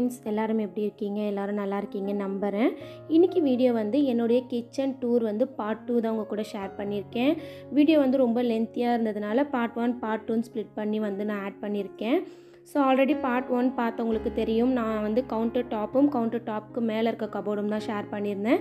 friends எல்லாரும் எப்படி இருக்கீங்க எல்லாரும் நல்லா இருக்கீங்க நம்புகிறேன் இன்றைக்கி வீடியோ வந்து என்னுடைய கிச்சன் டூர் வந்து பார்ட் டூ தான் உங்கள் கூட ஷேர் பண்ணியிருக்கேன் வீடியோ வந்து ரொம்ப லென்த்தியாக இருந்ததுனால பார்ட் ஒன் பார்ட் டூன்னு ஸ்ப்ளிட் பண்ணி வந்து நான் ஆட் பண்ணியிருக்கேன் ஸோ ஆல்ரெடி பார்ட் ஒன் பார்த்தவங்களுக்கு தெரியும் நான் வந்து கவுண்டர் டாப்பும் கவுண்டர் டாப்புக்கு மேலே இருக்க கபோர்டும் தான் ஷேர் பண்ணியிருந்தேன்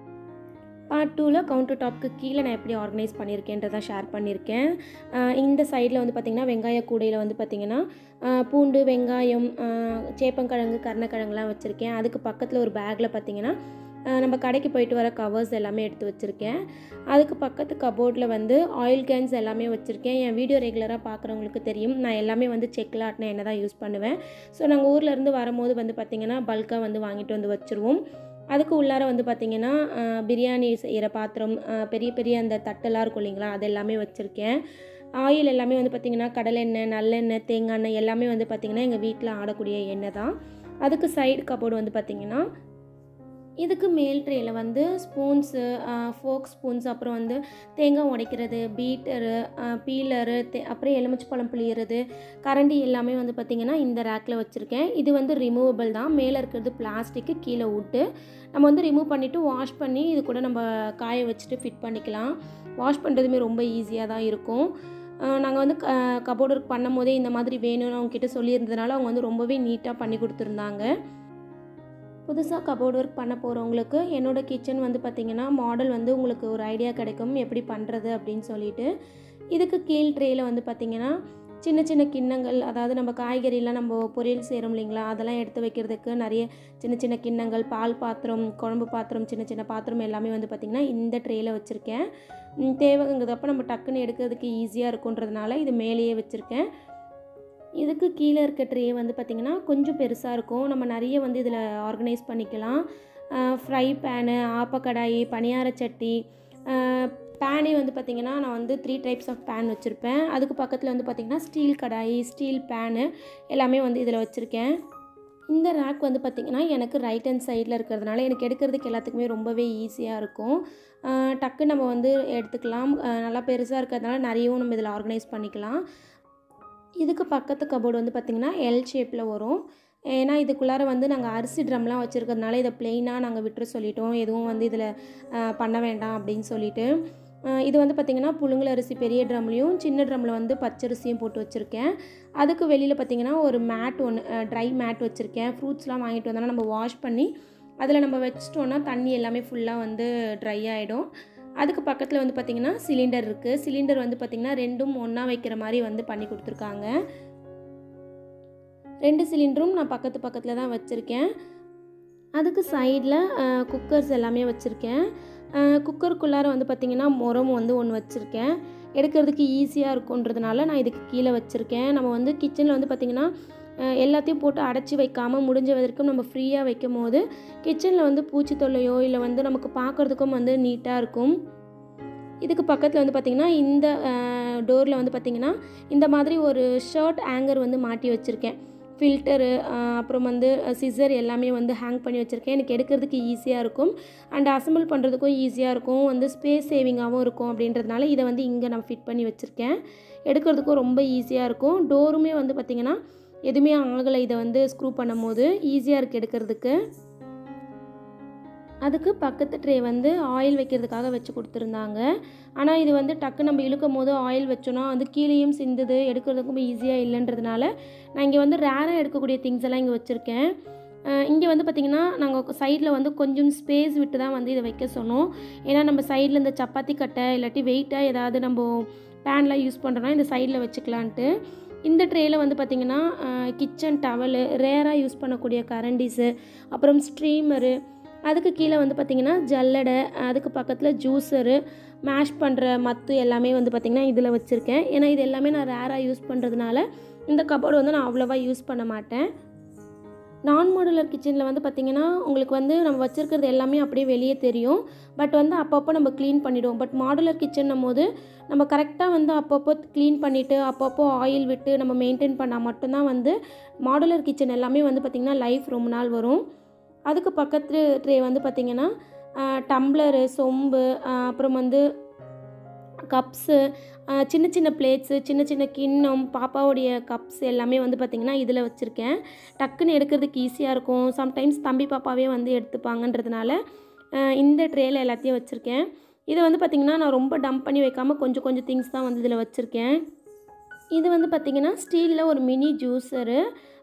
பார்ட் டூவில் கவுண்டர் டாப்க்கு கீழே நான் எப்படி ஆர்கனைஸ் பண்ணியிருக்கேன்றதை ஷேர் பண்ணியிருக்கேன் ஆஹ் இந்த சைடில் வந்து பார்த்திங்கன்னா வெங்காய கூடையில் வந்து பார்த்திங்கன்னா ஆஹ் பூண்டு வெங்காயம் ஆஹ் சேப்பங்கிழங்கு கருணக்கிழங்குலாம் வச்சுருக்கேன் அதுக்கு பக்கத்தில் ஒரு பேக்கில் பார்த்திங்கன்னா ஆஹ் நம்ம கடைக்கு போயிட்டு வர கவர்ஸ் எல்லாமே எடுத்து வச்சுருக்கேன் அதுக்கு பக்கத்து கபோர்டில் வந்து ஆயில் கேன்ஸ் எல்லாமே வச்சுருக்கேன் என் வீடியோ ரெகுலராக பார்க்குறவங்களுக்கு தெரியும் நான் எல்லாமே வந்து செக்கில் ஆட்டின எண்ணெய் தான் யூஸ் பண்ணுவேன் ஸோ நாங்கள் ஊர்லேருந்து வரும்போது வந்து பார்த்திங்கன்னா பல்காக வந்து வாங்கிட்டு வந்து வச்சுருவோம் அதுக்கு உள்ளார வந்து பார்த்திங்கன்னா ஆஹ், பிரியாணி செய்கிற பாத்திரம் ஆஹ், பெரிய பெரிய அந்த தட்டெல்லாம் இருக்கும் இல்லைங்களா அது எல்லாமே வச்சுருக்கேன் ஆயில் எல்லாமே வந்து பார்த்திங்கன்னா கடலெண்ணெய் நல்லெண்ணெய் தேங்காய் எண்ணெய் எல்லாமே வந்து பார்த்திங்கன்னா எங்கள் வீட்டில் ஆடக்கூடிய எண்ணெய் தான் அதுக்கு சைடு கபோர்டு வந்து பார்த்திங்கன்னா இதுக்கு மேல் ட்ரேயில் வந்து ஸ்பூன்ஸு ஃபோக் ஸ்பூன்ஸ் அப்புறம் வந்து தேங்காய் உடைக்கிறது பீட்டரு பீலரு தே அப்புறம் எலுமிச்சப்பழம் புளியறது கரண்டி எல்லாமே வந்து பார்த்திங்கன்னா இந்த ரேக்கில் வச்சுருக்கேன் இது வந்து ரிமூவபிள் தான் மேலே இருக்கிறது பிளாஸ்டிக்கு கீழே விட்டு நம்ம வந்து ரிமூவ் பண்ணிவிட்டு வாஷ் பண்ணி இது கூட நம்ம காய வச்சுட்டு ஃபிட் பண்ணிக்கலாம் வாஷ் பண்ணுறதுமே ரொம்ப ஈஸியாக தான் இருக்கும் நாங்கள் வந்து க கபோர்டு ஒர்க் பண்ணும் போதே இந்த மாதிரி வேணும்னு அவங்க கிட்ட சொல்லியிருந்ததுனால அவங்க வந்து ரொம்பவே நீட்டாக பண்ணி கொடுத்துருந்தாங்க புதுசாக கபோர்ட் ஒர்க் பண்ண போகிறவங்களுக்கு என்னோடய கிச்சன் வந்து பார்த்திங்கன்னா மாடல் வந்து உங்களுக்கு ஒரு ஐடியா கிடைக்கும் எப்படி பண்ணுறது அப்படின்னு சொல்லிட்டு இதுக்கு கீழ் ட்ரேயில் வந்து பார்த்திங்கன்னா சின்ன சின்ன கிண்ணங்கள் அதாவது நம்ம காய்கறிலாம் நம்ம பொரியல் செய்கிறோம் இல்லைங்களா அதெல்லாம் எடுத்து வைக்கிறதுக்கு நிறைய சின்ன சின்ன கிண்ணங்கள் பால் பாத்திரம் குழம்பு பாத்திரம் சின்ன சின்ன பாத்திரம் எல்லாமே வந்து பார்த்திங்கன்னா இந்த ட்ரேயில் வச்சுருக்கேன் ம், தேவைங்கிறதப்ப நம்ம டக்குன்னு எடுக்கிறதுக்கு ஈஸியாக இருக்குன்றதுனால இது மேலேயே வச்சுருக்கேன் இதுக்கு கீழே இருக்க ட்ரே வந்து பார்த்திங்கன்னா கொஞ்சம் பெருசாக இருக்கும் நம்ம நிறைய வந்து இதில் ஆர்கனைஸ் பண்ணிக்கலாம் ஃப்ரை பேனு ஆப்பக்கடாயி பணியார சட்டி பேனே வந்து பார்த்திங்கன்னா நான் வந்து த்ரீ டைப்ஸ் ஆஃப் பேன் வச்சுருப்பேன் அதுக்கு பக்கத்தில் வந்து பார்த்திங்கன்னா ஸ்டீல் கடாயி ஸ்டீல் பேனு எல்லாமே வந்து இதில் வச்சுருக்கேன் இந்த ரேக் வந்து பார்த்திங்கன்னா எனக்கு ரைட் ஹேண்ட் சைடில் இருக்கிறதுனால எனக்கு எடுக்கிறதுக்கு எல்லாத்துக்குமே ரொம்பவே ஈஸியாக இருக்கும் ஆஹ் டக்கு நம்ம வந்து எடுத்துக்கலாம் ஆஹ் நல்லா பெருசாக இருக்கிறதுனால நிறையவும் நம்ம இதில் ஆர்கனைஸ் பண்ணிக்கலாம் இதுக்கு பக்கத்து கபோர்டு வந்து பார்த்திங்கன்னா எல் ஷேப்பில் வரும் ஏன்னா இதுக்குள்ளார வந்து நாங்கள் அரிசி ட்ரம்லாம் வச்சுருக்கிறதுனால இதை ப்ளெயினாக நாங்கள் விட்டுற சொல்லிட்டோம் எதுவும் வந்து இதில் பண்ண வேண்டாம் அப்படின்னு சொல்லிட்டு அஹ் இது வந்து பார்த்திங்கன்னா புழுங்கல் அரிசி பெரிய ட்ரம்லேயும் சின்ன ட்ரம்மில் வந்து பச்சரிசியும் போட்டு வச்சுருக்கேன் அதுக்கு வெளியில் பார்த்திங்கன்னா ஒரு மேட் ஒன்று ட்ரை மேட் வச்சுருக்கேன் ஃப்ரூட்ஸ்லாம் வாங்கிட்டு வந்தோன்னா நம்ம வாஷ் பண்ணி அதில் நம்ம வச்சிட்டோன்னா தண்ணி எல்லாமே ஃபுல்லாக வந்து ட்ரை ஆகிடும் அதுக்கு பக்கத்தில் வந்து பார்த்திங்கன்னா சிலிண்டர் இருக்குது சிலிண்டர் வந்து பார்த்திங்கன்னா ரெண்டும் ஒன்றா வைக்கிற மாதிரி வந்து பண்ணி கொடுத்துருக்காங்க ரெண்டு சிலிண்டரும் நான் பக்கத்து பக்கத்தில் தான் வச்சுருக்கேன் அதுக்கு சைடில் குக்கர்ஸ் எல்லாமே வச்சுருக்கேன் குக்கருக்குள்ளார வந்து பார்த்திங்கன்னா முரம் வந்து ஒன்று வச்சுருக்கேன் எடுக்கிறதுக்கு ஈஸியாக இருக்குன்றதுனால நான் இதுக்கு கீழே வச்சுருக்கேன் நம்ம வந்து கிச்சனில் வந்து பார்த்திங்கன்னா அஹ், எல்லாத்தையும் போட்டு அடைச்சி வைக்காமல் முடிஞ்ச வரைக்கும் நம்ம ஃப்ரீயாக வைக்கும் போது கிச்சனில் வந்து பூச்சி தொல்லையோ இல்லை வந்து நமக்கு பார்க்குறதுக்கும் வந்து நீட்டாக இருக்கும் இதுக்கு பக்கத்தில் வந்து பார்த்திங்கன்னா இந்த டோரில் வந்து பார்த்திங்கன்னா இந்த மாதிரி ஒரு ஷர்ட் ஹேங்கர் வந்து மாட்டி வச்சுருக்கேன் ஃபில்டரு அப்புறம் வந்து சிசர் எல்லாமே வந்து ஹேங் பண்ணி வச்சுருக்கேன் எனக்கு எடுக்கிறதுக்கு ஈஸியாக இருக்கும் அண்ட் அசம்பிள் பண்ணுறதுக்கும் ஈஸியாக இருக்கும் வந்து ஸ்பேஸ் சேவிங்காகவும் இருக்கும் அப்படின்றதுனால இதை வந்து இங்கே நான் ஃபிட் பண்ணி வச்சுருக்கேன் எடுக்கிறதுக்கும் ரொம்ப ஈஸியாக இருக்கும் டோருமே வந்து பார்த்திங்கன்னா எதுவுமே ஆகலை இதை வந்து ஸ்க்ரூ பண்ணும் போது ஈஸியாக இருக்குது எடுக்கிறதுக்கு அதுக்கு பக்கத்து ட்ரே வந்து ஆயில் வைக்கிறதுக்காக வச்சு கொடுத்துருந்தாங்க ஆனால் இது வந்து டக்கு நம்ம இழுக்கும் போது ஆயில் வச்சோன்னா வந்து கீழேயும் சிந்துது எடுக்கிறதுக்கும் ஈஸியாக இல்லைன்றதுனால நான் இங்கே வந்து ரேராக எடுக்கக்கூடிய திங்ஸ் எல்லாம் இங்கே வச்சுருக்கேன் இங்கே வந்து பார்த்திங்கன்னா நாங்கள் சைடில் வந்து கொஞ்சம் ஸ்பேஸ் விட்டு தான் வந்து இதை வைக்க சொன்னோம் ஏன்னா நம்ம சைடில் இந்த சப்பாத்தி கட்டை இல்லாட்டி வெயிட்டாக ஏதாவது நம்ம பேன்லாம் யூஸ் பண்ணுறோன்னா இந்த சைடில் வச்சுக்கலான்ட்டு இந்த ட்ரேயில் வந்து பார்த்திங்கன்னா கிச்சன் டவலு ரேராக யூஸ் பண்ணக்கூடிய கரண்டிஸு அப்புறம் ஸ்ட்ரீமரு அதுக்கு கீழே வந்து பார்த்திங்கன்னா ஜல்லடை அதுக்கு பக்கத்தில் ஜூஸரு மேஷ் பண்ணுற மத்து எல்லாமே வந்து பார்த்திங்கன்னா இதில் வச்சுருக்கேன் ஏன்னா இது எல்லாமே நான் ரேராக யூஸ் பண்ணுறதுனால இந்த கபோர்டு வந்து நான் அவ்வளோவா யூஸ் பண்ண மாட்டேன் நான் மாடுலர் கிச்சனில் வந்து பார்த்திங்கன்னா உங்களுக்கு வந்து நம்ம வச்சுருக்கிறது எல்லாமே அப்படியே வெளியே தெரியும் பட் வந்து அப்பப்போ நம்ம க்ளீன் பண்ணிவிடுவோம் பட் மாடுலர் கிச்சன்னும் போது நம்ம கரெக்டாக வந்து அப்பப்போ க்ளீன் பண்ணிவிட்டு அப்பப்போ ஆயில் விட்டு நம்ம மெயின்டைன் பண்ணால் மட்டும்தான் வந்து மாடுலர் கிச்சன் எல்லாமே வந்து பார்த்திங்கன்னா லைஃப் ரொம்ப நாள் வரும் அதுக்கு பக்கத்து ட்ரே வந்து பார்த்திங்கன்னா டம்ளரு சொம்பு ஆஹ் அப்புறம் வந்து கப்ஸு அஹ், சின்ன சின்ன பிளேட்ஸு சின்ன சின்ன கிண்ணம் பாப்பாவுடைய கப்ஸ் எல்லாமே வந்து பார்த்திங்கன்னா இதில் வச்சுருக்கேன் டக்குன்னு எடுக்கிறதுக்கு ஈஸியாக இருக்கும் சம்டைம்ஸ் தம்பி பாப்பாவே வந்து எடுத்துப்பாங்கன்றதுனால அஹ், இந்த ட்ரேயில் எல்லாத்தையும் வச்சுருக்கேன் இதை வந்து பார்த்திங்கன்னா நான் ரொம்ப டம்ப் பண்ணி வைக்காமல் கொஞ்சம் கொஞ்சம் திங்ஸ் தான் வந்து இதில் வச்சுருக்கேன் இது வந்து பார்த்திங்கன்னா ஸ்டீலில் ஒரு மினி ஜூஸரு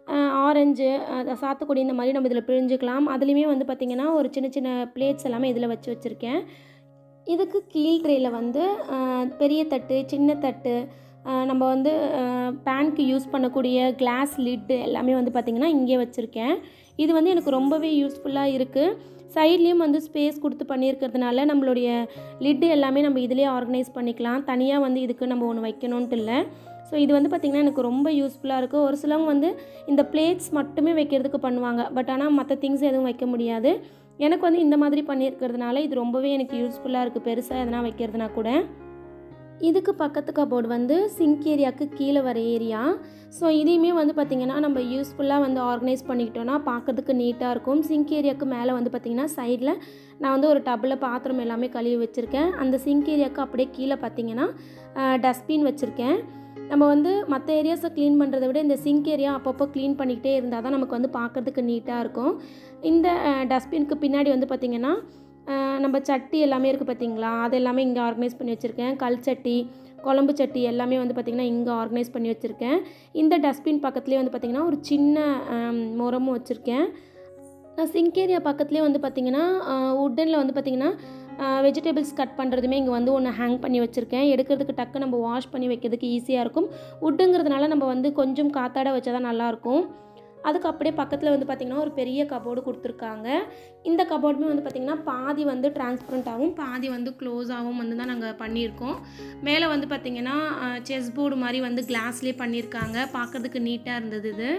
ஆரஞ்சு சாத்துக்குடி இந்த மாதிரி நம்ம இதில் பிழிஞ்சுக்கலாம் அதுலேயுமே வந்து பார்த்திங்கன்னா ஒரு சின்ன சின்ன பிளேட்ஸ் எல்லாமே இதில் வச்சு வச்சுருக்கேன் இதுக்கு கீழ் ட்ரேயில் வந்து அஹ், பெரிய தட்டு சின்ன தட்டு அஹ், நம்ம வந்து பேனுக்கு யூஸ் பண்ணக்கூடிய கிளாஸ் லிட்டு எல்லாமே வந்து பார்த்திங்கன்னா இங்கே வச்சுருக்கேன் இது வந்து எனக்கு ரொம்பவே யூஸ்ஃபுல்லாக இருக்குது சைட்லேயும் வந்து ஸ்பேஸ் கொடுத்து பண்ணியிருக்கிறதுனால நம்மளுடைய லிட்டு எல்லாமே நம்ம இதிலே ஆர்கனைஸ் பண்ணிக்கலாம் தனியாக வந்து இதுக்கு நம்ம ஒன்று வைக்கணுன்ட்டு இல்லை ஸோ இது வந்து பார்த்திங்கன்னா எனக்கு ரொம்ப யூஸ்ஃபுல்லாக இருக்குது ஒரு சிலவங்க வந்து இந்த பிளேட்ஸ் மட்டுமே வைக்கிறதுக்கு பண்ணுவாங்க பட் ஆனால் மற்ற திங்ஸ் எதுவும் வைக்க முடியாது எனக்கு வந்து இந்த மாதிரி பண்ணியிருக்கிறதுனால இது ரொம்பவே எனக்கு யூஸ்ஃபுல்லாக இருக்குது பெருசாக எதனா வைக்கிறதுனா கூட இதுக்கு பக்கத்து கபோர்டு வந்து சிங்க் ஏரியாவுக்கு கீழே வர ஏரியா ஸோ இதையுமே வந்து பார்த்திங்கன்னா நம்ம யூஸ்ஃபுல்லாக வந்து ஆர்கனைஸ் பண்ணிக்கிட்டோன்னா பார்க்கறதுக்கு நீட்டாக இருக்கும் சிங்க் ஏரியாவுக்கு மேலே வந்து பார்த்திங்கன்னா சைடில் நான் வந்து ஒரு டப்பில் பாத்திரம் எல்லாமே கழுவி வச்சுருக்கேன் அந்த சிங்க் ஏரியாவுக்கு அப்படியே கீழே பார்த்திங்கன்னா டஸ்ட்பின் வச்சுருக்கேன் நம்ம வந்து மற்ற ஏரியாஸை க்ளீன் பண்ணுறதை விட இந்த சிங்க் ஏரியா அப்பப்போ க்ளீன் பண்ணிக்கிட்டே இருந்தால் தான் நமக்கு வந்து பார்க்கறதுக்கு நீட்டாக இருக்கும் இந்த டஸ்ட்பினுக்கு பின்னாடி வந்து பார்த்திங்கன்னா அஹ், நம்ம சட்டி எல்லாமே இருக்குது பார்த்தீங்களா அது எல்லாமே இங்கே ஆர்கனைஸ் பண்ணி வச்சுருக்கேன் கல் சட்டி குழம்பு சட்டி எல்லாமே வந்து பார்த்திங்கன்னா இங்கே ஆர்கனைஸ் பண்ணி வச்சுருக்கேன் இந்த டஸ்ட்பின் பக்கத்துலேயே வந்து பார்த்திங்கன்னா ஒரு சின்ன அம், முறமும் வச்சுருக்கேன் சிங்க் ஏரியா பக்கத்துலேயே வந்து பார்த்திங்கன்னா உட்டனில் வந்து பார்த்திங்கன்னா வெஜிடபிள்ஸ் கட் பண்ணுறதுமே இங்கே வந்து ஒன்று ஹேங் பண்ணி வச்சுருக்கேன் எடுக்கிறதுக்கு டக்கு நம்ம வாஷ் பண்ணி வைக்கிறதுக்கு ஈஸியாக இருக்கும் உட்டுங்கிறதுனால நம்ம வந்து கொஞ்சம் காத்தாட வச்சா தான் நல்லாயிருக்கும் அதுக்கு அப்படியே பக்கத்தில் வந்து பார்த்திங்கன்னா ஒரு பெரிய கபோர்டு கொடுத்துருக்காங்க இந்த கபோர்டுமே வந்து பார்த்திங்கன்னா பாதி வந்து டிரான்ஸ்பரண்ட்டாகவும் பாதி வந்து க்ளோஸாகவும் வந்து தான் நாங்கள் பண்ணியிருக்கோம் மேலே வந்து பார்த்திங்கன்னா செஸ் போர்டு மாதிரி வந்து கிளாஸ்லேயே பண்ணியிருக்காங்க பார்க்கறதுக்கு நீட்டாக இருந்தது இது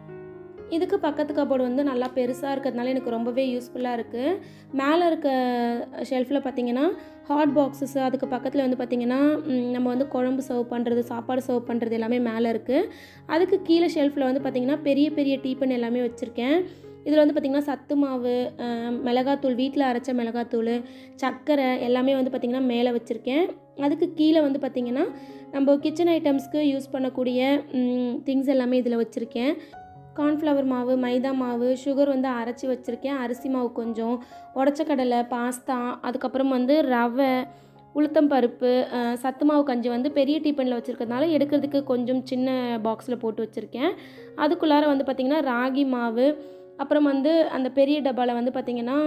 இதுக்கு பக்கத்து கபோர்டு வந்து நல்லா பெருசாக இருக்கிறதுனால எனக்கு ரொம்பவே யூஸ்ஃபுல்லாக இருக்குது மேலே இருக்க ஷெல்ஃபில் பார்த்தீங்கன்னா ஹாட் பாக்ஸஸ் அதுக்கு பக்கத்தில் வந்து பார்த்திங்கன்னா ம், நம்ம வந்து குழம்பு சர்வ் பண்ணுறது சாப்பாடு சர்வ் பண்ணுறது எல்லாமே மேலே இருக்குது அதுக்கு கீழே ஷெல்ஃபில் வந்து பார்த்திங்கன்னா பெரிய பெரிய டீப்பன் எல்லாமே வச்சுருக்கேன் இதில் வந்து பார்த்திங்கன்னா சத்து மாவு அஹ், மிளகாத்தூள் வீட்டில் அரைச்ச மிளகாத்தூள் சர்க்கரை எல்லாமே வந்து பார்த்திங்கன்னா மேலே வச்சுருக்கேன் அதுக்கு கீழே வந்து பார்த்திங்கன்னா நம்ம கிச்சன் ஐட்டம்ஸ்க்கு யூஸ் பண்ணக்கூடிய திங்ஸ் எல்லாமே இதில் வச்சுருக்கேன் கார்ன்ஃப்ளவர் மாவு மைதா மாவு சுகர் வந்து அரைச்சி வச்சுருக்கேன் அரிசி மாவு கொஞ்சம் உடச்ச கடலை பாஸ்தா அதுக்கப்புறம் வந்து ரவை உளுத்தம் பருப்பு அஹ், சத்து மாவு கஞ்சி வந்து பெரிய டீப்பனில் வச்சுருக்கிறதுனால எடுக்கிறதுக்கு கொஞ்சம் சின்ன பாக்ஸில் போட்டு வச்சுருக்கேன் அதுக்குள்ளார வந்து பார்த்திங்கன்னா ராகி மாவு அப்புறம் வந்து அந்த பெரிய டப்பாவில் வந்து பார்த்திங்கன்னா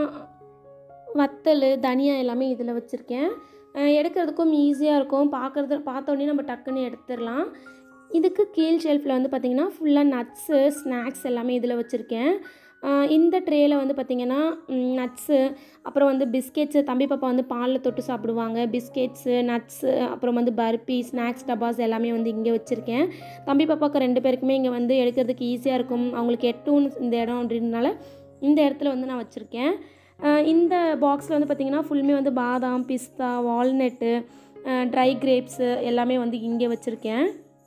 வத்தல் தனியா எல்லாமே இதில் வச்சுருக்கேன் அஹ், எடுக்கிறதுக்கும் ஈஸியாக இருக்கும் பார்க்குறது பார்த்தோன்னே நம்ம டக்குன்னு எடுத்துடலாம் இதுக்கு கீழ் ஷெல்ஃபில் வந்து பார்த்திங்கன்னா ஃபுல்லாக நட்ஸு ஸ்நாக்ஸ் எல்லாமே இதில் வச்சுருக்கேன் ஆஹ் இந்த ட்ரேயில் வந்து பார்த்திங்கன்னா நட்ஸு அப்புறம் வந்து பிஸ்கெட்ஸு தம்பி பாப்பா வந்து பாலில் தொட்டு சாப்பிடுவாங்க பிஸ்கெட்ஸு நட்ஸு அப்புறம் வந்து பர்பி ஸ்நாக்ஸ் டப்பாஸ் எல்லாமே வந்து இங்கே வச்சுருக்கேன் தம்பி பாப்பாவுக்கு ரெண்டு பேருக்குமே இங்கே வந்து எடுக்கிறதுக்கு ஈஸியாக இருக்கும் அவங்களுக்கு எட்டும் இந்த இடம் அப்படின்றனால இந்த இடத்துல வந்து நான் வச்சுருக்கேன் ஆஹ் இந்த பாக்ஸில் வந்து பார்த்திங்கன்னா ஃபுல்லுமே வந்து பாதாம் பிஸ்தா வால்நட்டு ட்ரை கிரேப்ஸு எல்லாமே வந்து இங்கே வச்சுருக்கேன்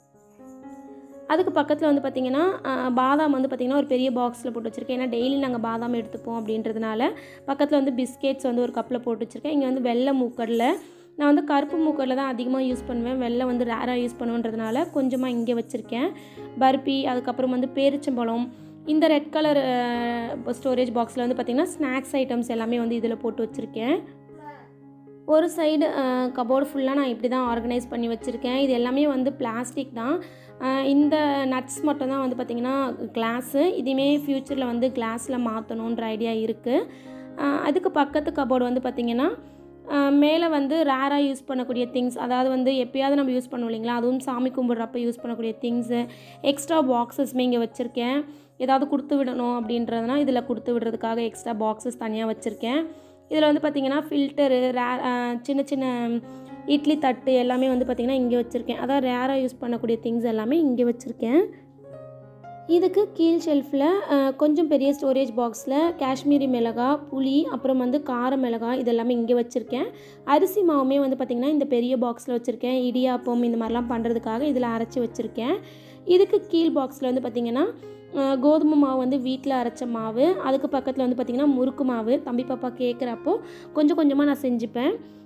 அதுக்கு பக்கத்தில் வந்து பார்த்திங்கன்னா அஹ், பாதாம் வந்து பார்த்திங்கன்னா ஒரு பெரிய பாக்ஸில் போட்டு வச்சுருக்கேன் ஏன்னா டெய்லி நாங்கள் பாதாம் எடுத்துப்போம் அப்படின்றதுனால பக்கத்தில் வந்து பிஸ்கெட்ஸ் வந்து ஒரு கப்பில் போட்டு வச்சுருக்கேன் இங்கே வந்து வெள்ளை மூக்கடலை நான் வந்து கருப்பு மூக்கடலை தான் அதிகமாக யூஸ் பண்ணுவேன் வெள்ளை வந்து ரேராக யூஸ் பண்ணுன்றதுனால கொஞ்சமாக இங்கே வச்சுருக்கேன் பர்பி அதுக்கப்புறம் வந்து பேரிச்சம்பழம் இந்த ரெட் கலர் ஸ்டோரேஜ் பாக்ஸில் வந்து பார்த்திங்கன்னா ஸ்நாக்ஸ் ஐட்டம்ஸ் எல்லாமே வந்து இதில் போட்டு வச்சுருக்கேன் ஒரு சைடு கபோர்டு ஃபுல்லாக நான் இப்படி தான் ஆர்கனைஸ் பண்ணி வச்சுருக்கேன் இது எல்லாமே வந்து பிளாஸ்டிக் தான் அஹ் இந்த நட்ஸ் மட்டும் தான் வந்து பார்த்திங்கன்னா கிளாஸு இதுவுமே ஃப்யூச்சரில் வந்து கிளாஸில் மாற்றணுன்ற ஐடியா இருக்குது அதுக்கு பக்கத்து கபோர்டு வந்து பார்த்திங்கன்னா மேலே வந்து ரேராக யூஸ் பண்ணக்கூடிய திங்ஸ் அதாவது வந்து எப்பயாவது நம்ம யூஸ் பண்ணுவோம் இல்லைங்களா அதுவும் சாமி கும்பிட்றப்ப யூஸ் பண்ணக்கூடிய திங்ஸு எக்ஸ்ட்ரா பாக்ஸஸ்மே இங்கே வச்சுருக்கேன் ஏதாவது கொடுத்து விடணும் அப்படின்றதுனா இதில் கொடுத்து விடுறதுக்காக எக்ஸ்ட்ரா பாக்ஸஸ் தனியாக வச்சுருக்கேன் இதில் வந்து பார்த்திங்கன்னா ஃபில்டரு ரே அஹ் சின்ன சின்ன இட்லி தட்டு எல்லாமே வந்து பார்த்திங்கன்னா இங்கே வச்சுருக்கேன் அதாவது ரேராக யூஸ் பண்ணக்கூடிய திங்ஸ் எல்லாமே இங்கே வச்சுருக்கேன் இதுக்கு கீழ் ஷெல்ஃபில் கொஞ்சம் பெரிய ஸ்டோரேஜ் பாக்ஸில் காஷ்மீரி மிளகா புளி அப்புறம் வந்து கார மிளகா இதெல்லாமே இங்கே வச்சுருக்கேன் அரிசி மாவுமே வந்து பார்த்திங்கன்னா இந்த பெரிய பாக்ஸில் வச்சுருக்கேன் இடியாப்பம் இந்த மாதிரிலாம் பண்ணுறதுக்காக இதில் அரைச்சி வச்சுருக்கேன் இதுக்கு கீழ் பாக்ஸில் வந்து பார்த்திங்கன்னா அஹ், கோதுமை மாவு வந்து வீட்டில் அரைச்ச மாவு அதுக்கு பக்கத்தில் வந்து பார்த்திங்கன்னா முறுக்கு மாவு தம்பி பாப்பா கேட்குறப்போ கொஞ்சம் கொஞ்சமாக நான் செஞ்சுப்பேன்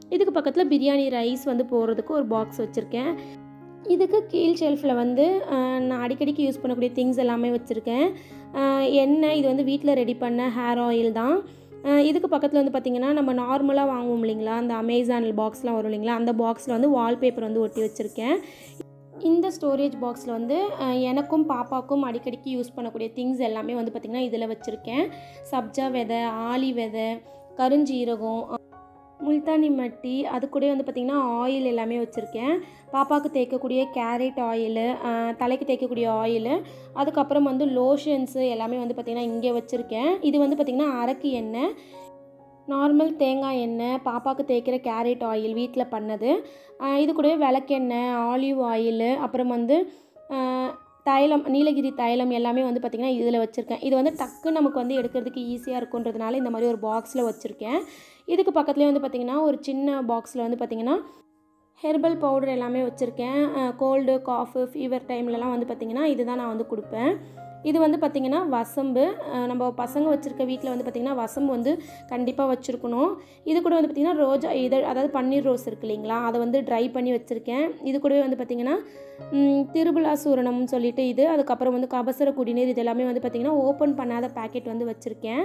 இதுக்கு பக்கத்தில் பிரியாணி ரைஸ் வந்து போடுறதுக்கு ஒரு பாக்ஸ் வச்சுருக்கேன் இதுக்கு கீழ் ஷெல்ஃபில் வந்து அஹ், நான் அடிக்கடிக்கு யூஸ் பண்ணக்கூடிய திங்ஸ் எல்லாமே வச்சுருக்கேன் அஹ், எண்ணெய் இது வந்து வீட்டில் ரெடி பண்ண ஹேர் ஆயில் தான் அஹ், இதுக்கு பக்கத்தில் வந்து பார்த்திங்கன்னா நம்ம நார்மலாக வாங்குவோம் இல்லைங்களா அந்த அமேசான் பாக்ஸ்லாம் வரும் இல்லைங்களா அந்த பாக்ஸில் வந்து வால்பேப்பர் வந்து ஒட்டி வச்சுருக்கேன் இந்த ஸ்டோரேஜ் பாக்ஸில் வந்து அஹ், எனக்கும் பாப்பாக்கும் அடிக்கடிக்கு யூஸ் பண்ணக்கூடிய திங்ஸ் எல்லாமே வந்து பார்த்திங்கன்னா இதில் வச்சுருக்கேன் சப்ஜா விதை ஆலி விதை கருஞ்சீரகம் முல்தானி மட்டி அது கூட வந்து பார்த்திங்கன்னா ஆயில் எல்லாமே வச்சுருக்கேன் பாப்பாவுக்கு தேய்க்கக்கூடிய கேரட் ஆயிலு தலைக்கு தேய்க்கக்கூடிய ஆயிலு அதுக்கப்புறம் வந்து லோஷன்ஸு எல்லாமே வந்து பார்த்திங்கன்னா இங்கே வச்சுருக்கேன் இது வந்து பார்த்திங்கன்னா அரக்கு எண்ணெய் நார்மல் தேங்காய் எண்ணெய் பாப்பாவுக்கு தேய்க்கிற கேரட் ஆயில் வீட்டில் பண்ணது ஆஹ் இது கூடவே விளக்கெண்ணெய் ஆலிவ் ஆயில் அப்புறம் வந்து ஆஹ் தைலம் நீலகிரி தைலம் எல்லாமே வந்து பார்த்திங்கன்னா இதில் வச்சுருக்கேன் இது வந்து டக்கு நமக்கு வந்து எடுக்கிறதுக்கு ஈஸியாக இருக்குன்றதுனால இந்த மாதிரி ஒரு பாக்ஸில் வச்சுருக்கேன் இதுக்கு பக்கத்துலேயே வந்து பார்த்திங்கன்னா ஒரு சின்ன பாக்ஸில் வந்து பார்த்திங்கன்னா ஹெர்பல் பவுடர் எல்லாமே வச்சுருக்கேன் கோல்டு காஃபு ஃபீவர் டைம்லலாம் வந்து பார்த்திங்கன்னா இதுதான் நான் வந்து கொடுப்பேன் இது வந்து பார்த்திங்கன்னா வசம்பு அஹ் நம்ம பசங்க வச்சுருக்க வீட்டில் வந்து பார்த்திங்கன்னா வசம்பு வந்து கண்டிப்பாக வச்சுருக்கணும் இது கூட வந்து பார்த்திங்கன்னா ரோஜா இதழ் அதாவது பன்னீர் ரோஸ் இருக்கு இல்லைங்களா அதை வந்து ட்ரை பண்ணி வச்சுருக்கேன் இது கூடவே வந்து பார்த்திங்கன்னா ம், திருபுலா சூரணம்னு சொல்லிட்டு இது அதுக்கப்புறம் வந்து கபசர குடிநீர் இது எல்லாமே வந்து பார்த்திங்கன்னா ஓப்பன் பண்ணாத பேக்கெட் வந்து வச்சுருக்கேன்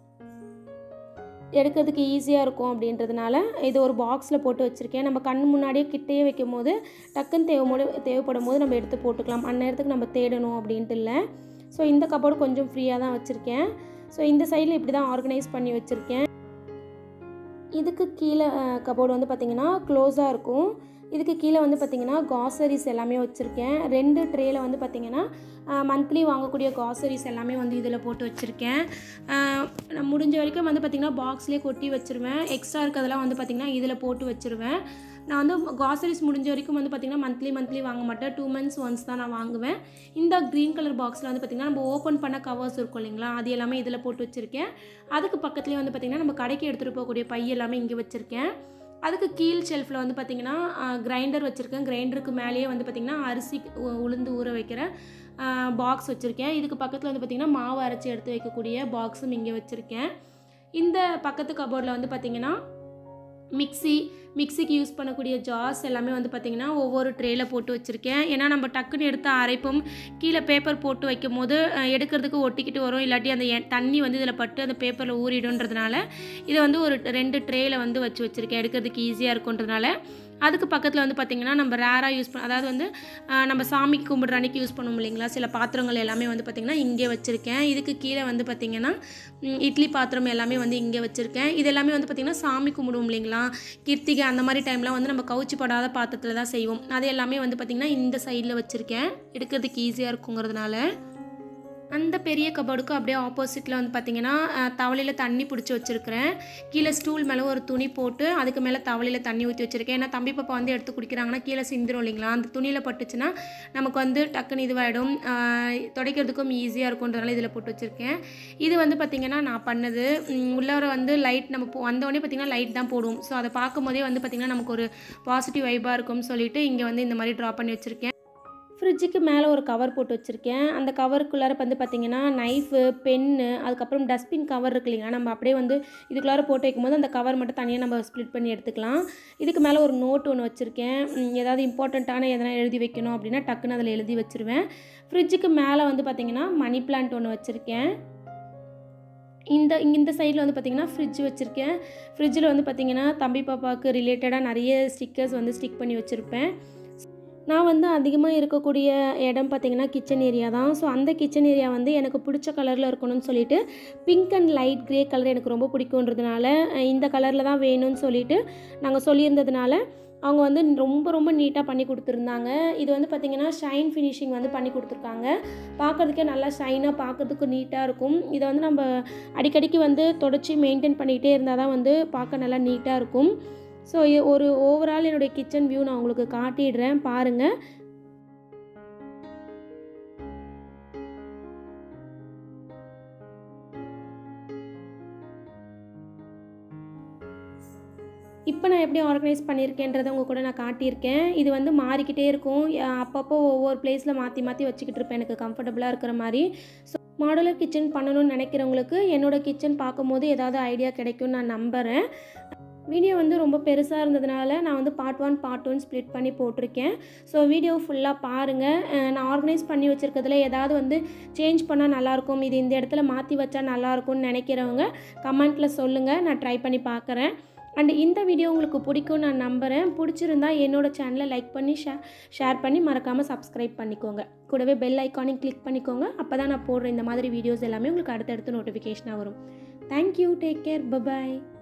எடுக்கிறதுக்கு ஈஸியாக இருக்கும் அப்படின்றதுனால இது ஒரு பாக்ஸில் போட்டு வச்சுருக்கேன் நம்ம கண் முன்னாடியே கிட்டேயே வைக்கும் போது டக்குன்னு தேவைப்போது தேவைப்படும் போது நம்ம எடுத்து போட்டுக்கலாம் அந்நேரத்துக்கு நம்ம தேடணும் அப்படின்ட்டு இல்லை ஸோ இந்த கபோர்டு கொஞ்சம் ஃப்ரீயாக தான் வச்சுருக்கேன் ஸோ இந்த சைடில் இப்படி தான் ஆர்கனைஸ் பண்ணி வச்சுருக்கேன் இதுக்கு கீழே கபோர்டு வந்து பார்த்திங்கன்னா க்ளோஸாக இருக்கும் இதுக்கு கீழே வந்து பார்த்திங்கன்னா காசரிஸ் எல்லாமே வச்சுருக்கேன் ரெண்டு ட்ரேயில் வந்து பார்த்திங்கன்னா மந்த்லி வாங்கக்கூடிய காசரிஸ் எல்லாமே வந்து இதில் போட்டு வச்சுருக்கேன் நான் முடிஞ்ச வரைக்கும் வந்து பார்த்திங்கன்னா பாக்ஸ்லேயே கொட்டி வச்சுருவேன் எக்ஸ்ட்ரா இருக்கிறதெல்லாம் வந்து பார்த்திங்கன்னா இதில் போட்டு வச்சுருவேன் நான் வந்து காசரிஸ் முடிஞ்ச வரைக்கும் வந்து பார்த்திங்கன்னா மந்த்லி மந்த்லி வாங்க மாட்டேன் டூ மந்த்ஸ் ஒன்ஸ் தான் நான் வாங்குவேன் இந்த க்ரீன் கலர் பாக்ஸில் வந்து பார்த்திங்கன்னா நம்ம ஓப்பன் பண்ண கவர்ஸ் இருக்கும் இல்லைங்களா அது எல்லாமே இதில் போட்டு வச்சுருக்கேன் அதுக்கு பக்கத்துலேயே வந்து பார்த்திங்கன்னா நம்ம கடைக்கு எடுத்துகிட்டு போகக்கூடிய பை எல்லாமே இங்கே வச்சுருக்கேன் அதுக்கு கீழ் ஷெல்ஃபில் வந்து பார்த்திங்கன்னா கிரைண்டர் வச்சுருக்கேன் கிரைண்டருக்கு மேலேயே வந்து பார்த்திங்கன்னா அரிசி உ- உளுந்து ஊற வைக்கிற பாக்ஸ் வச்சுருக்கேன் இதுக்கு பக்கத்தில் வந்து பார்த்திங்கன்னா மாவு அரைச்சி எடுத்து வைக்கக்கூடிய பாக்ஸும் இங்கே வச்சுருக்கேன் இந்த பக்கத்து கபோர்டில் வந்து பார்த்திங்கன்னா மிக்ஸி மிக்ஸிக்கு யூஸ் பண்ணக்கூடிய ஜார்ஸ் எல்லாமே வந்து பார்த்திங்கன்னா ஒவ்வொரு ட்ரேயில் போட்டு வச்சுருக்கேன் ஏன்னா நம்ம டக்குன்னு எடுத்து அரைப்போம் கீழே பேப்பர் போட்டு வைக்கும் போது அஹ், எடுக்கிறதுக்கு ஒட்டிக்கிட்டு வரும் இல்லாட்டி அந்த எ- தண்ணி வந்து இதில் பட்டு அந்த பேப்பரில் ஊறிடுன்றதுனால இதை வந்து ஒரு ரெண்டு ட்ரேயில் வந்து வச்சு வச்சுருக்கேன் எடுக்கிறதுக்கு ஈஸியாக இருக்குன்றதுனால அதுக்கு பக்கத்தில் வந்து பார்த்திங்கன்னா நம்ம ரேராக யூஸ் பண்ண அதாவது வந்து அஹ், நம்ம சாமிக்கு கும்பிட்ற அன்னைக்கு யூஸ் பண்ணுவோம் இல்லைங்களா சில பாத்திரங்கள் எல்லாமே வந்து பார்த்திங்கன்னா இங்கே வச்சுருக்கேன் இதுக்கு கீழே வந்து பார்த்திங்கன்னா ம், இட்லி பாத்திரம் எல்லாமே வந்து இங்கே வச்சுருக்கேன் இது எல்லாமே வந்து பார்த்திங்கன்னா சாமி கும்பிடுவோம் இல்லைங்களா கிருத்திகை அந்த மாதிரி டைம்லாம் வந்து நம்ம கவுச்சி படாத பாத்திரத்தில் தான் செய்வோம் அது எல்லாமே வந்து பார்த்திங்கன்னா இந்த சைடில் வச்சுருக்கேன் எடுக்கிறதுக்கு ஈஸியாக இருக்குங்கிறதுனால அந்த பெரிய கபோர்டுக்கு அப்படியே ஆப்போசிட்டில் வந்து பார்த்திங்கன்னா தவளையில் தண்ணி பிடிச்சி வச்சுருக்கிறேன் கீழே ஸ்டூல் மேலே ஒரு துணி போட்டு அதுக்கு மேலே தவளையில் தண்ணி ஊற்றி வச்சுருக்கேன் ஏன்னா தம்பி பாப்பா வந்து எடுத்து குடிக்கிறாங்கன்னா கீழே சிந்திரும் இல்லைங்களா அந்த துணியில் பட்டுச்சுன்னா நமக்கு வந்து டக்குன்னு இதுவாகிடும் துடைக்கிறதுக்கும் ஈஸியாக இருக்கும்ன்றதுனால இதில் போட்டு வச்சுருக்கேன் இது வந்து பார்த்திங்கன்னா நான் பண்ணது ம், உள்ளார வந்து லைட் நம்ம போ- வந்தோடனே பார்த்திங்கன்னா லைட் தான் போடுவோம் ஸோ அதை பார்க்கும்போதே வந்து பார்த்திங்கன்னா நமக்கு ஒரு பாசிட்டிவ் வைபாக இருக்கும்னு சொல்லிட்டு இங்கே வந்து இந்த மாதிரி ட்ரா பண்ணி வச்சுருக்கேன் ஃப்ரிட்ஜுக்கு மேலே ஒரு கவர் போட்டு வச்சுருக்கேன் அந்த கவருக்குள்ளார வந்து பார்த்திங்கன்னா நைஃபு பென்னு அதுக்கப்புறம் டஸ்ட்பின் கவர் இருக்கு இல்லைங்களா நம்ம அப்படியே வந்து இதுக்குள்ளார போட்டு வைக்கும்போது அந்த கவர் மட்டும் தனியாக நம்ம ஸ்ப்ளிட் பண்ணி எடுத்துக்கலாம் இதுக்கு மேலே ஒரு நோட் ஒன்று வச்சுருக்கேன் ம், ஏதாவது இம்பார்ட்டண்ட்டான எதனா எழுதி வைக்கணும் அப்படின்னா டக்குன்னு அதில் எழுதி வச்சுருவேன் ஃப்ரிட்ஜுக்கு மேலே வந்து பார்த்திங்கன்னா மணி பிளான்ட் ஒன்று வச்சுருக்கேன் இந்த இங்க இந்த சைடில் வந்து பார்த்திங்கன்னா ஃப்ரிட்ஜ் வச்சுருக்கேன் ஃப்ரிட்ஜில் வந்து பார்த்திங்கன்னா தம்பி பாப்பாவுக்கு ரிலேட்டடாக நிறைய ஸ்டிக்கர்ஸ் வந்து ஸ்டிக் பண்ணி வச்சுருப்பேன் நான் வந்து அதிகமாக இருக்கக்கூடிய இடம் பார்த்திங்கன்னா கிச்சன் ஏரியா தான் ஸோ அந்த கிச்சன் ஏரியா வந்து எனக்கு பிடிச்ச கலரில் இருக்கணும்னு சொல்லிட்டு pink and light grey colour எனக்கு ரொம்ப பிடிக்குன்றதுனால அஹ், இந்த கலரில் தான் வேணும்னு சொல்லிட்டு நாங்கள் சொல்லியிருந்ததுனால அவங்க வந்து ரொம்ப ரொம்ப நீட்டாக பண்ணி கொடுத்துருந்தாங்க இது வந்து பார்த்திங்கன்னா ஷைன் ஃபினிஷிங் வந்து பண்ணி கொடுத்துருக்காங்க பார்க்குறதுக்கே நல்லா ஷைனாக பார்க்கறதுக்கு நீட்டாக இருக்கும் இதை வந்து நம்ம அடிக்கடிக்கு வந்து தொடச்சி மெயின்டைன் பண்ணிக்கிட்டே இருந்தால் தான் வந்து பார்க்க நல்லா நீட்டாக இருக்கும் ஸோ ஒரு ஓவரால் என்னுடைய கிச்சன் வியூ நான் உங்களுக்கு காட்டிடுறேன் பாருங்கள் இப்போ நான் எப்படி ஆர்கனைஸ் பண்ணியிருக்கேன்றதை உங்கள் கூட நான் காட்டியிருக்கேன் இது வந்து மாறிக்கிட்டே இருக்கும் அஹ் அப்பப்போ ஒவ்வொரு பிளேஸில் மாற்றி மாற்றி வச்சுக்கிட்டு இருப்பேன் எனக்கு கம்ஃபர்டபுளாக இருக்கிற மாதிரி ஸோ மாடுலர் கிச்சன் பண்ணணும்னு நினைக்கிறவங்களுக்கு என்னோட கிச்சன் பார்க்கும்போது ஏதாவது ஐடியா கிடைக்கும்னு நான் நம்புகிறேன் வீடியோ வந்து ரொம்ப பெருசாக இருந்ததுனால நான் வந்து part one part one split பண்ணி போட்டிருக்கேன் ஸோ வீடியோ ஃபுல்லாக பாருங்கள் அஹ் நான் ஆர்கனைஸ் பண்ணி வச்சுருக்கிறதுல ஏதாவது வந்து சேஞ்ச் பண்ணால் நல்லாயிருக்கும் இது இந்த இடத்துல மாற்றி வச்சா நல்லாயிருக்கும்னு நினைக்கிறவங்க கமெண்ட்டில் சொல்லுங்கள் நான் ட்ரை பண்ணி பார்க்குறேன் அண்ட் இந்த வீடியோ உங்களுக்கு பிடிக்கும் நான் நம்புகிறேன் பிடிச்சிருந்தா என்னோட சேனலை லைக் பண்ணி ஷே ஷேர் பண்ணி மறக்காமல் சப்ஸ்கிரைப் பண்ணிக்கோங்க கூடவே பெல் ஐக்கானையும் கிளிக் பண்ணிக்கோங்க அப்போ தான் நான் போடுற இந்த மாதிரி வீடியோஸ் எல்லாமே உங்களுக்கு அடுத்தடுத்து நோட்டிஃபிகேஷனாக வரும் தேங்க்யூ டேக் கேர் பபாய்